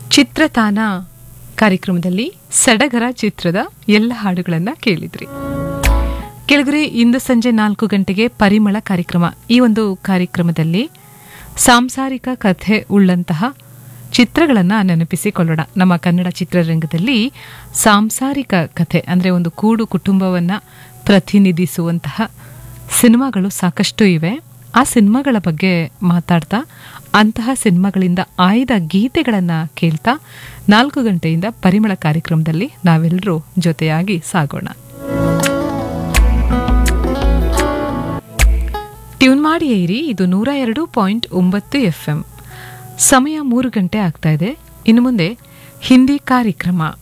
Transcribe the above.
ಚಿತ್ರತಾನ ಕಾರ್ಯಕ್ರಮದಲ್ಲಿ ಸಡಗರ ಚಿತ್ರದ ಎಲ್ಲ ಹಾಡುಗಳನ್ನು ಕೇಳಿದ್ರಿ ಕೆಳಗರೆ ಇಂದು ಸಂಜೆ ನಾಲ್ಕು ಗಂಟೆಗೆ ಪರಿಮಳ ಕಾರ್ಯಕ್ರಮ ಈ ಒಂದು ಕಾರ್ಯಕ್ರಮದಲ್ಲಿ ಸಾಂಸಾರಿಕ ಕಥೆ ಉಳ್ಳಂತಹ ಚಿತ್ರಗಳನ್ನು ನೆನಪಿಸಿಕೊಳ್ಳೋಣ ನಮ್ಮ ಕನ್ನಡ ಚಿತ್ರರಂಗದಲ್ಲಿ ಸಾಂಸಾರಿಕ ಕಥೆ ಅಂದರೆ ಒಂದು ಕೂಡು ಕುಟುಂಬವನ್ನು ಪ್ರತಿನಿಧಿಸುವಂತಹ ಸಿನಿಮಾಗಳು ಸಾಕಷ್ಟು ಇವೆ ಆ ಸಿನಿಮಾಗಳ ಬಗ್ಗೆ ಮಾತಾಡ್ತಾ ಅಂತಹ ಸಿನಿಮಾಗಳಿಂದ ಆಯ್ದ ಗೀತೆಗಳನ್ನು ಕೇಳ್ತಾ ನಾಲ್ಕು ಗಂಟೆಯಿಂದ ಪರಿಮಳ ಕಾರ್ಯಕ್ರಮದಲ್ಲಿ ನಾವೆಲ್ಲರೂ ಜೊತೆಯಾಗಿ ಸಾಗೋಣ ಟ್ಯೂನ್ ಮಾಡಿ ಏರಿ ಇದು ನೂರ ಎರಡು ಪಾಯಿಂಟ್ ಒಂಬತ್ತು ಎಫ್ ಎಂ ಸಮಯ ಮೂರು ಗಂಟೆ ಆಗ್ತಾ ಇದೆ ಇನ್ನು ಮುಂದೆ ಹಿಂದಿ ಕಾರ್ಯಕ್ರಮ